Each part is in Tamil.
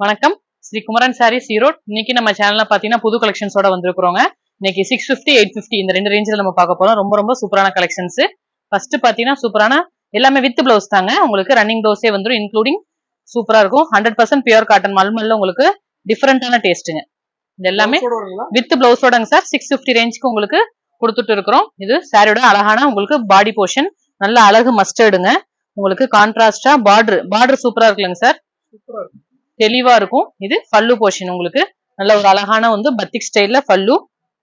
வணக்கம் ஸ்ரீ குமரன் சாரீஸ் ஈரோட் இன்னைக்கு நம்ம சேனல்ல பாத்தீங்கன்னா புது கலெக்ஷன்ஸோட வந்திருக்கிறோங்க இன்னைக்கு சிக்ஸ் ஃபிஃப்டி எயிட் ஃபிஃப்டி இந்த ரெண்டு ரேஞ்சில் நம்ம பார்க்க போறோம் ரொம்ப ரொம்ப சூப்பரான கலெக்ஷன்ஸ் ஃபர்ஸ்ட் பாத்தீங்கன்னா சூப்பரான எல்லாமே வித் பிளவுஸ் தாங்க உங்களுக்கு ரன்னிங் பிளவுஸே வந்துடும் இன்க்ளூடிங் சூப்பரா இருக்கும் ஹண்ட்ரட் பர்சன்ட் பியூர் காட்டன் மல்மல்ல உங்களுக்கு டிஃப்ரெண்டான டேஸ்ட்டுங்க இது எல்லாமே வித் பிளவுஸோடங்க சார் சிக்ஸ் ஃபிஃப்டி ரேஞ்சுக்கு உங்களுக்கு கொடுத்துட்டு இருக்கிறோம் இது சாரியோட அழகான உங்களுக்கு பாடி போர்ஷன் நல்ல அழகு மஸ்டர்டுங்க உங்களுக்கு கான்ட்ராஸ்டா பார்டர் பார்டர் சூப்பரா இருக்குல்லங்க சார் தெளிவா இருக்கும் இது பல்லு போர்ஷன் உங்களுக்கு நல்ல ஒரு அழகான வந்து பத்திக் ஸ்டைல்ல பல்லு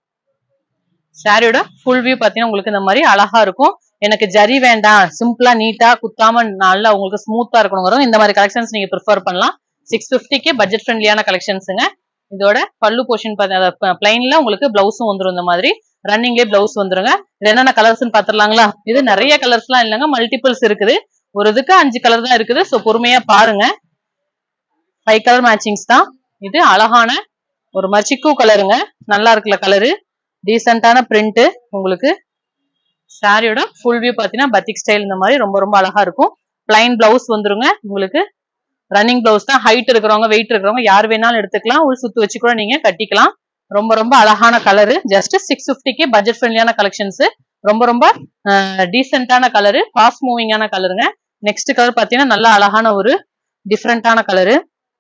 சாரியோட ஃபுல் வியூ பாத்தீங்கன்னா உங்களுக்கு இந்த மாதிரி அழகா இருக்கும் எனக்கு ஜரி வேண்டாம் சிம்பிளா நீட்டா குத்தாம நல்லா உங்களுக்கு ஸ்மூத்தா இருக்கணுங்கிறோம் இந்த மாதிரி கலெக்ஷன்ஸ் நீங்க ப்ரிஃபர் பண்ணலாம் சிக்ஸ் ஃபிஃப்டிக்கு பட்ஜெட் ஃப்ரெண்ட்லியான கலெக்ஷன்ஸுங்க இதோட பல்லு போர்ஷன் பிளைன்ல உங்களுக்கு பிளவுஸும் வந்துரும் இந்த மாதிரி ரன்னிங்லேயே பிளவுஸ் வந்துருங்க இது என்னென்ன கலர்ஸ்னு பாத்துடலாங்களா இது நிறைய கலர்ஸ்லாம் இல்லைங்க மல்டிபிள்ஸ் இருக்குது ஒரு இதுக்கு அஞ்சு கலர் தான் இருக்குது ஸோ பொறுமையா பாருங்க ஃபைவ் கலர் மேட்சிங்ஸ் தான் இது அழகான ஒரு மாதிரி சிக்கு கலருங்க நல்லா இருக்குல்ல கலரு டீசென்டான பிரிண்ட் உங்களுக்கு சாரியோட ஃபுல் வியூ பார்த்தீங்கன்னா பத்திக் ஸ்டைல் இந்த மாதிரி ரொம்ப ரொம்ப அழகா இருக்கும் பிளைன் பிளவுஸ் வந்துருங்க உங்களுக்கு ரன்னிங் பிளவுஸ் தான் ஹைட் இருக்கிறவங்க வெயிட் இருக்கிறவங்க யார் வேணாலும் எடுத்துக்கலாம் உள் சுத்து வச்சு கூட நீங்க கட்டிக்கலாம் ரொம்ப ரொம்ப அழகான கலரு ஜஸ்ட் சிக்ஸ் ஃபிஃப்டிக்கு பட்ஜெட் ஃப்ரெண்ட்லியான கலெக்ஷன்ஸ் ரொம்ப ரொம்ப டீசென்டான கலரு ஃபாஸ்ட் மூவிங்கான கலருங்க நெக்ஸ்ட் கலர் பார்த்தீங்கன்னா நல்ல அழகான ஒரு டிஃப்ரெண்டான கலரு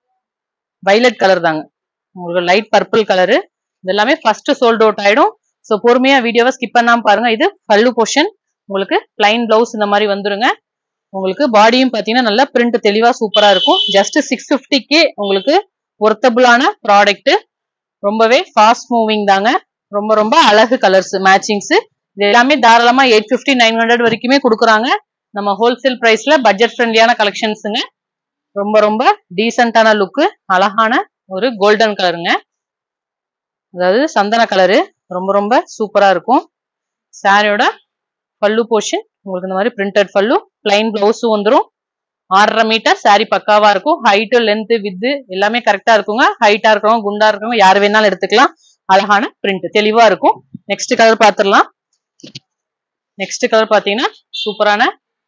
வைலட் கலர் தாங்க உங்களுக்கு லைட் பர்பிள் கலரு இது எல்லாமே ஃபர்ஸ்ட் சோல்ட் அவுட் ஆயிடும் ஸோ பொறுமையா வீடியோவை ஸ்கிப் பண்ணாம பாருங்க இது பல்லு போர்ஷன் உங்களுக்கு பிளைன் பிளவுஸ் இந்த மாதிரி வந்துருங்க உங்களுக்கு பாடியும் பார்த்தீங்கன்னா நல்லா பிரிண்ட் தெளிவா சூப்பரா இருக்கும் ஜஸ்ட் சிக்ஸ் ஃபிஃப்டிக்கு உங்களுக்கு ஒர்த்தபுளான ப்ராடக்ட் ரொம்பவே ஃபாஸ்ட் மூவிங் தாங்க ரொம்ப ரொம்ப அழகு கலர்ஸ் மேட்சிங்ஸ் இது எல்லாமே தாராளமா எயிட் ஃபிஃப்டி நைன் ஹண்ட்ரட் வரைக்குமே கொடுக்குறாங்க நம்ம ஹோல்சேல் பிரைஸ்ல பட்ஜெட் ஃப்ரெண்ட்லியான கலெக்ஷன்ஸுங்க ரொம்ப ரொம்ப டீசென்டான லுக்கு அழகான ஒரு கோல்டன் கலருங்க அதாவது சந்தன கலரு ரொம்ப ரொம்ப சூப்பரா இருக்கும் சாரியோட பல்லு போர்ஷன் உங்களுக்கு இந்த மாதிரி பிரிண்டட் பல்லு பிளைன் பிளவுஸும் வந்துடும் ஆறரை மீட்டர் சாரி பக்காவா இருக்கும் ஹைட்டு லென்த் வித்து எல்லாமே கரெக்டா இருக்குங்க ஹைட்டா இருக்கிறவங்க குண்டா இருக்கிறவங்க யார் வேணாலும் எடுத்துக்கலாம் அழகான பிரிண்ட் தெளிவா இருக்கும் நெக்ஸ்ட் கலர் பார்த்துடலாம் நெக்ஸ்ட் கலர் பாத்தீங்கன்னா சூப்பரான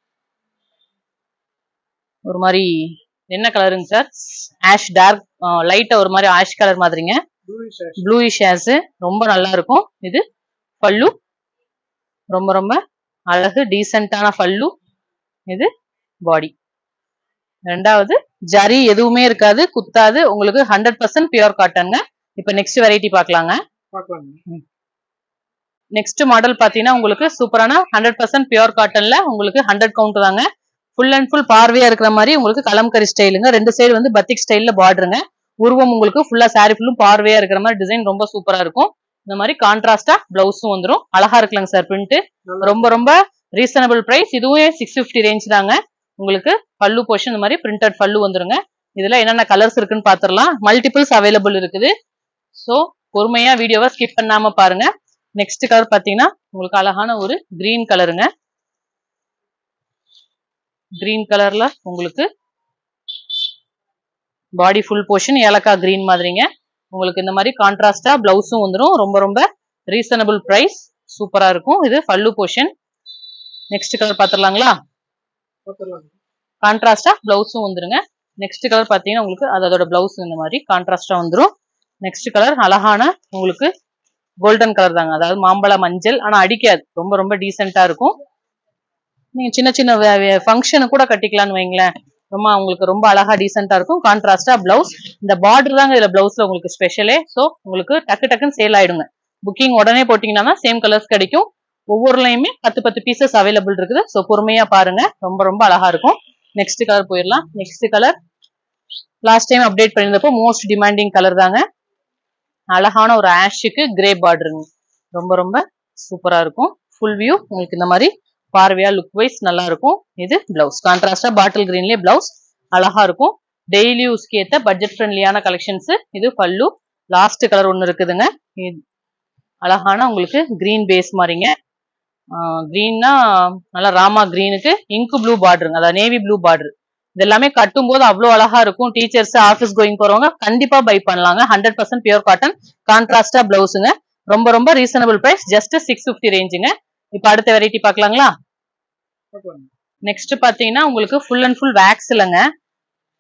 ஒரு மாதிரி என்ன கலருங்க சார் ஆஷ் டார்க் லைட்டா ஒரு மாதிரி ஆஷ் கலர் மாதிரிங்க ப்ளூயிஷ் ஆஸ் ரொம்ப நல்லா இருக்கும் இது பல்லு ரொம்ப ரொம்ப அழகு டீசென்டான பல்லு இது பாடி ரெண்டாவது ஜரி எதுவுமே இருக்காது குத்தாது உங்களுக்கு ஹண்ட்ரட் பர்சன்ட் பியூர் காட்டனுங்க இப்ப நெக்ஸ்ட் வெரைட்டி பார்க்கலாங்க நெக்ஸ்ட் மாடல் பாத்தீங்கன்னா உங்களுக்கு சூப்பரான ஹண்ட்ரட் பர்சன்ட் பியூர் காட்டன்ல உங்களுக்கு ஹண்ட்ரட் கவுண்ட் தாங்க ஃபுல் அண்ட் ஃபுல் பார்வையா இருக்கிற மாதிரி உங்களுக்கு கலம்கரி ஸ்டைலுங்க ரெண்டு சைடு வந்து பத்திக் ஸ்டைல்ல பார்டருங்க உருவம் உங்களுக்கு ஃபுல்லா சாரி ஃபுல்லும் பார்வையா இருக்கிற மாதிரி டிசைன் ரொம்ப சூப்பரா இருக்கும் இந்த மாதிரி கான்ட்ராஸ்டா பிளவுஸும் வந்துடும் அழகா இருக்கலாங்க சார் பிரிண்ட் ரொம்ப ரொம்ப ரீசனபிள் பிரைஸ் இதுவும் சிக்ஸ் ஃபிஃப்டி ரேஞ்ச் தாங்க உங்களுக்கு பல்லு போர்ஷன் இந்த மாதிரி பிரிண்டட் பல்லு வந்துருங்க இதுல என்னென்ன கலர்ஸ் இருக்குன்னு பாத்துரலாம் மல்டிபிள்ஸ் அவைலபிள் இருக்குது ஸோ பொறுமையா வீடியோவை ஸ்கிப் பண்ணாம பாருங்க நெக்ஸ்ட் கலர் பாத்தீங்கன்னா உங்களுக்கு அழகான ஒரு கிரீன் கலருங்க கிரீன் கலர்ல உங்களுக்கு பாடி ஃபுல் போர்ஷன் ஏலக்காய் கிரீன் மாதிரிங்க உங்களுக்கு இந்த மாதிரி கான்ட்ராஸ்டா பிளவுஸும் வந்துடும் ரொம்ப ரொம்ப ரீசனபிள் பிரைஸ் சூப்பரா இருக்கும் இது பல்லு போர்ஷன் நெக்ஸ்ட் கலர் பாத்துடலாங்களா கான்ட்ராஸ்டா பிளவுஸும் வந்துருங்க நெக்ஸ்ட் கலர் பாத்தீங்கன்னா உங்களுக்கு அது அதோட பிளவுஸ் இந்த மாதிரி கான்ட்ராஸ்டா வந்துடும் நெக்ஸ்ட் கலர் அழகான உங்களுக்கு கோல்டன் கலர் தாங்க அதாவது மாம்பழ மஞ்சள் ஆனா அடிக்காது ரொம்ப ரொம்ப டீசெண்டா இருக்கும் நீங்க சின்ன சின்ன ஃபங்க்ஷனு கூட கட்டிக்கலாம்னு வைங்களேன் ரொம்ப உங்களுக்கு ரொம்ப அழகா டீசெண்டா இருக்கும் கான்ட்ராஸ்டா பிளவுஸ் இந்த பார்டர் தாங்க இதுல பிளவுஸ்ல உங்களுக்கு ஸ்பெஷலே ஸோ உங்களுக்கு டக்கு டக்குன்னு சேல் ஆயிடுங்க புக்கிங் உடனே போட்டீங்கன்னா சேம் கலர்ஸ் கிடைக்கும் ஒவ்வொருலையுமே பத்து பத்து பீசஸ் அவைலபிள் இருக்குது ஸோ பொறுமையா பாருங்க ரொம்ப ரொம்ப அழகா இருக்கும் நெக்ஸ்ட் கலர் போயிடலாம் next colour last time update பண்ணியிருந்தப்போ மோஸ்ட் டிமாண்டிங் கலர் தாங்க அழகான ஒரு ஆஷுக்கு கிரே பார்டருங்க ரொம்ப ரொம்ப சூப்பரா இருக்கும் ஃபுல் வியூ உங்களுக்கு இந்த மாதிரி பார்வையா லுக் வைஸ் நல்லா இருக்கும் இது பிளவுஸ் கான்ட்ராஸ்டா பாட்டில் கிரீன்லயே பிளவுஸ் அழகா இருக்கும் டெய்லி யூஸ்க்கு ஏத்த பட்ஜெட் ஃப்ரெண்ட்லியான கலெக்ஷன்ஸ் இது பல்லு லாஸ்ட் கலர் ஒன்று இருக்குதுங்க அழகான உங்களுக்கு கிரீன் பேஸ் மாதிரிங்க கிரீன்னா நல்லா ராமா கிரீனுக்கு இங்கு ப்ளூ பார்டருங்க அதாவது நேவி ப்ளூ பார்டர் இது எல்லாமே கட்டும் போது அவ்வளோ அழகா இருக்கும் டீச்சர்ஸ் ஆஃபீஸ் கோயிங் போறவங்க கண்டிப்பா பை பண்ணலாங்க ஹண்ட்ரட் பர்சன்ட் பியூர் காட்டன் கான்ட்ராஸ்டா பிளவுஸுங்க ரொம்ப ரொம்ப reasonable price just six fifty ரேஞ்சுங்க இப்போ அடுத்த வெரைட்டி பார்க்கலாங்களா நெக்ஸ்ட் பாத்தீங்கன்னா உங்களுக்கு ஃபுல் அண்ட் ஃபுல் வேக்ஸ் இல்லைங்க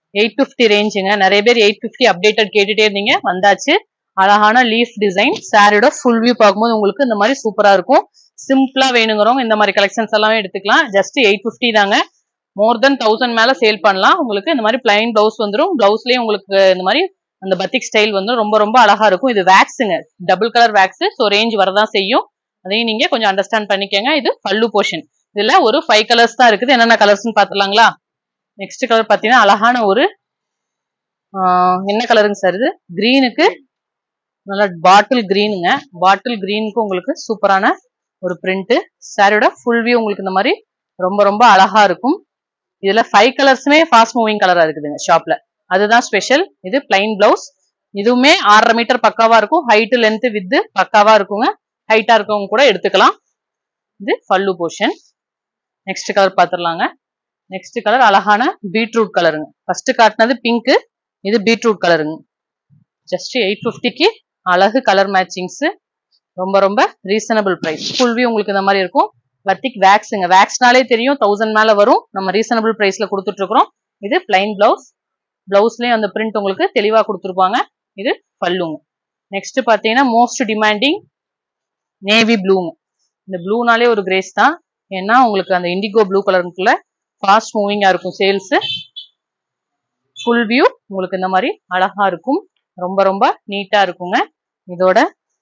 எயிட் ஃபிஃப்டி ரேஞ்சுங்க நிறைய பேர் எயிட் ஃபிஃப்டி அப்டேட்டட் கேட்டுட்டே இருந்தீங்க வந்தாச்சு அழகான லீஃப் டிசைன் சாரியோட ஃபுல் வியூ பார்க்கும்போது உங்களுக்கு இந்த மாதிரி சூப்பரா இருக்கும் சிம்பிளா வேணுங்கிறவங்க இந்த மாதிரி கலெக்ஷன்ஸ் எல்லாமே எடுத்துக்கலாம் ஜஸ்ட் எயிட் ஃபிஃப்டி தாங்க மோர் தென் தௌசண்ட் மேல சேல் பண்ணலாம் உங்களுக்கு இந்த மாதிரி பிளைன் பிளவுஸ் வந்துடும் பிளவுஸ்லயே உங்களுக்கு இந்த மாதிரி அந்த பத்திக் ஸ்டைல் வந்து ரொம்ப ரொம்ப அழகா இருக்கும் இது வேக்ஸுங்க double colour works so range வரதான் செய்யும் அதையும் நீங்க கொஞ்சம் அண்டர்ஸ்டாண்ட் பண்ணிக்கங்க இது பல்லு போர்ஷன் இதுல ஒரு ஃபைவ் கலர்ஸ் தான் இருக்குது என்னென்ன கலர்ஸ்னு பாத்துலாங்களா நெக்ஸ்ட் கலர் பாத்தீங்கன்னா அழகான ஒரு ஆஹ், என்ன கலருங்க சார் இது கிரீனுக்கு நல்ல பாட்டில் கிரீனுங்க பாட்டில் கிரீனுக்கு உங்களுக்கு சூப்பரான ஒரு பிரிண்ட் சாரியோட ஃபுல் வியூ உங்களுக்கு இந்த மாதிரி ரொம்ப ரொம்ப அழகா இருக்கும் இதுல ஃபைவ் கலர்ஸுமே ஃபாஸ்ட் மூவிங் கலரா இருக்குதுங்க ஷாப்ல அதுதான் ஸ்பெஷல் இது பிளைன் பிளவுஸ் இதுவுமே ஆறரை மீட்டர் பக்காவா இருக்கும் ஹைட் லென்த் வித்து பக்காவா இருக்குங்க ஹைட்டா இருக்கவங்க கூட எடுத்துக்கலாம் இது பல்லு போர்ஷன் நெக்ஸ்ட் கலர் பாத்துடலாங்க நெக்ஸ்ட் கலர் அழகான பீட்ரூட் கலருங்க ஃபர்ஸ்ட் காட்டினது பிங்க் இது பீட்ரூட் கலருங்க ஜஸ்ட் எயிட் ஃபிஃப்டிக்கு அழகு கலர் மேட்சிங்ஸ் ரொம்ப ரொம்ப ரீசனபிள் பிரைஸ் ஃபுல் வியூ உங்களுக்கு இந்த மாதிரி இருக்கும் வர்த்திக் வேக்ஸுங்க வேக்ஸ்னாலே தெரியும் தௌசண்ட் மேல வரும் நம்ம ரீசனபிள் பிரைஸ்ல கொடுத்துட்டு இருக்கிறோம் இது பிளைன் பிளவுஸ் பிளவுஸ்லயும் அந்த பிரிண்ட் உங்களுக்கு தெளிவா கொடுத்துருப்பாங்க இது பல்லுங்க நெக்ஸ்ட் பாத்தீங்கன்னா மோஸ்ட் டிமாண்டிங் நேவி ப்ளூங்க இந்த ப்ளூனாலே ஒரு கிரேஸ் தான் ஏன்னா உங்களுக்கு அந்த இண்டிகோ ப்ளூ கலருக்குள்ள ஃபாஸ்ட் மூவிங்கா இருக்கும் சேல்ஸ் ஃபுல் வியூ உங்களுக்கு இந்த மாதிரி அழகா இருக்கும் ரொம்ப ரொம்ப நீட்டா இருக்குங்க இதோட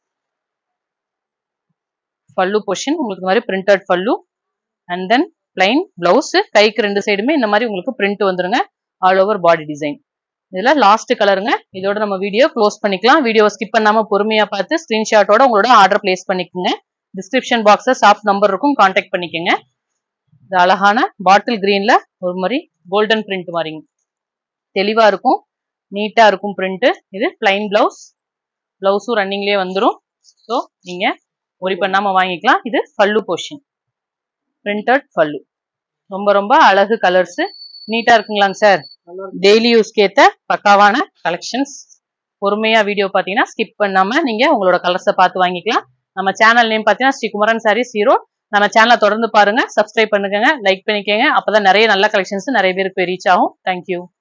பல்லு பொஷன் உங்களுக்கு இந்த மாதிரி பிரிண்டட் பல்லு அண்ட் தென் பிளைன் பிளவுஸ் கைக்கு ரெண்டு சைடுமே இந்த மாதிரி உங்களுக்கு பிரிண்ட் வந்துருங்க ஆல் ஓவர் பாடி டிசைன் இதுல லாஸ்ட் கலருங்க இதோட நம்ம வீடியோ க்ளோஸ் பண்ணிக்கலாம் வீடியோ ஸ்கிப் பண்ணாம பொறுமையா பார்த்து ஸ்கிரீன்ஷாட்டோட உங்களோட ஆர்டர் பிளேஸ் பண்ணிக்கோங்க டிஸ்கிரிப்ஷன் பாக்ஸ்ல ஷாப் நம்பர் இருக்கும் கான்டாக்ட் பண்ணிக்கோங்க இது அழகான பாட்டில் கிரீன்ல ஒரு மாதிரி கோல்டன் பிரிண்ட் மாதிரிங்க தெளிவா இருக்கும் நீட்டா இருக்கும் பிரிண்ட் இது பிளைன் பிளவுஸ் பிளவுஸும் ரன்னிங்லயே வந்துடும் ஸோ நீங்க ஒரி பண்ணாம வாங்கிக்கலாம் இது பல்லு போர்ஷன் பிரிண்டட் பல்லு ரொம்ப ரொம்ப அழகு கலர்ஸ் நீட்டா இருக்குங்களாங்க சார் டெய்லி யூஸ்க்கு ஏத்த பக்காவான கலெக்ஷன்ஸ் பொறுமையா வீடியோ பாத்தீங்கன்னா ஸ்கிப் பண்ணாம நீங்க உங்களோட கலர்ஸை பார்த்து வாங்கிக்கலாம் நம்ம சேனல் நேம் பாத்தீங்கன்னா ஸ்ரீ குமரன் சாரீஸ் ஹீரோ நம்ம சேனலை தொடர்ந்து பாருங்க சப்ஸ்கிரைப் பண்ணுங்க லைக் பண்ணிக்கங்க அப்பதான் நிறைய நல்ல கலெக்ஷன்ஸ் நிறைய பேருக்கு ரீச் ஆகும் தேங்க்யூ